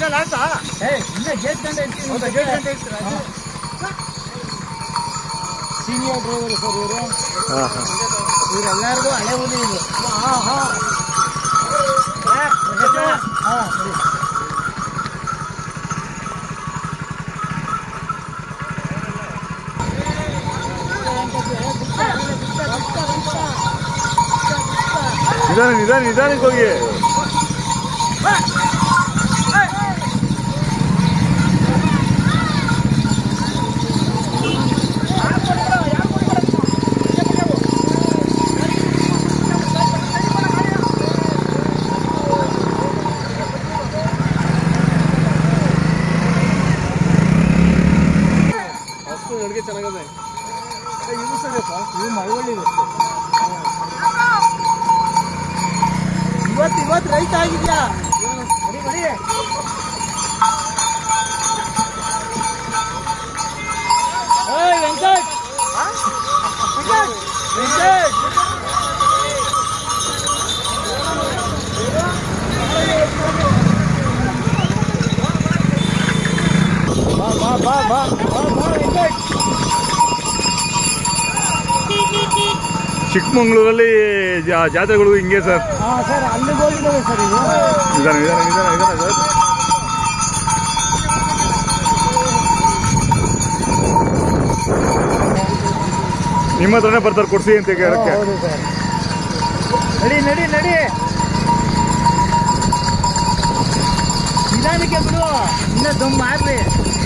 Senior driver sir ಇವರು ಹಾಂ ಹಾಂ ಇವರೆಲ್ಲರಿಗೂ ಹಳೆ ಹುಲಿ ಇದು ಹಾ ಹಾ ಹಾ ಸರಿ ನಿಧಾನ ನಿಧಾನ ನಿಧಾನಕ್ಕೆ ಹೋಗಿ ಅಷ್ಟು ಅಡುಗೆ ಚೆನ್ನಾಗದೆ ಇದು ಸರಿಯಪ್ಪ ಇದು ಮಳವಳ್ಳಿದು ಇವತ್ತು ಇವತ್ತು ರೈತ ಆಗಿದ್ಯಾ ಬರೀ ಬರೀ ಏಯ್ ವೆಂಕಟ್ ವೆಂಕಟ್ ವೆಂಕಟ್ ಬಾ ಬಾ ಬಾ ಬಾ ಬಾ ಬಾ ವೆಂಕಟ್ ಚಿಕ್ಕಮಂಗ್ಳೂರಲ್ಲಿ ಜಾ- ಜಾತ್ರೆಗಳು ಹಿಂಗೆ ಸರ್ ಹಾ ಸರ್ ಅಲ್ಲಿಗೆ ಹೋಗಿದ್ದೇವೆ ಸರ್ ಇದು ನಿಧಾನ ನಿಧಾನ ನಿಧಾನ ನಿಧಾನ ಸರ್ ನಿಮ್ಮ ಹತ್ರನೇ ಬರ್ತಾರೆ ಕೊಡ್ಸಿ ಅಂತ ಕೇಳಕ್ಕೆ ಹೌದು ಸರ್ ನಡಿ ನಡಿ ನಡಿ ನಿಧಾನಕ್ಕೆ ಬಿಡು ಇನ್ನ ದಮ್ ಮಾಡ್ರಿ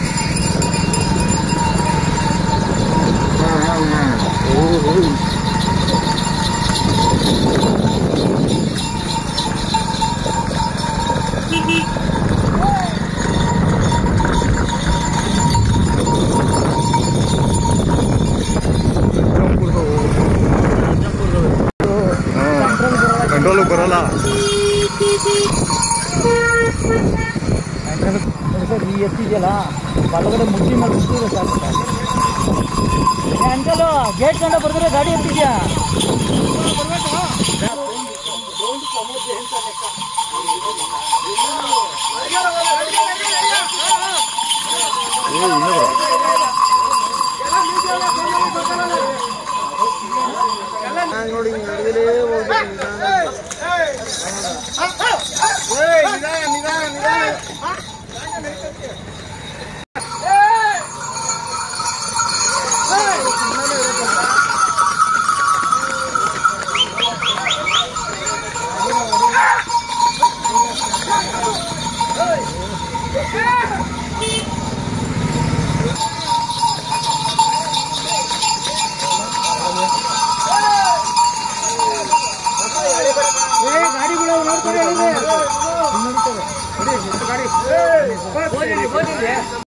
ಕಂಟ್ರೋಲ್ ಬರಲ್ಲ ಸರ್ ಈ ಎತ್ತಿದೆಯಲ್ಲ ಬಲಗಡೆ ಮುಟ್ಟಿ ಮಾಡಿ ಮುಟ್ಟಿದೆ ಸರ್ ಅಂಕಲು ಗೇಟ್ ಕಂಡ ಬರ್ತಾರೆ ಗಾಡಿ ಎತ್ತಿದ್ಯಾ ಏ, ಇನ್ನೂ ಬರಲ್ಲ. ನೋಡಿ ನಡುಗಲೇ ಗಾಡಿಗಳು ನೋಡ್ತಾರೆ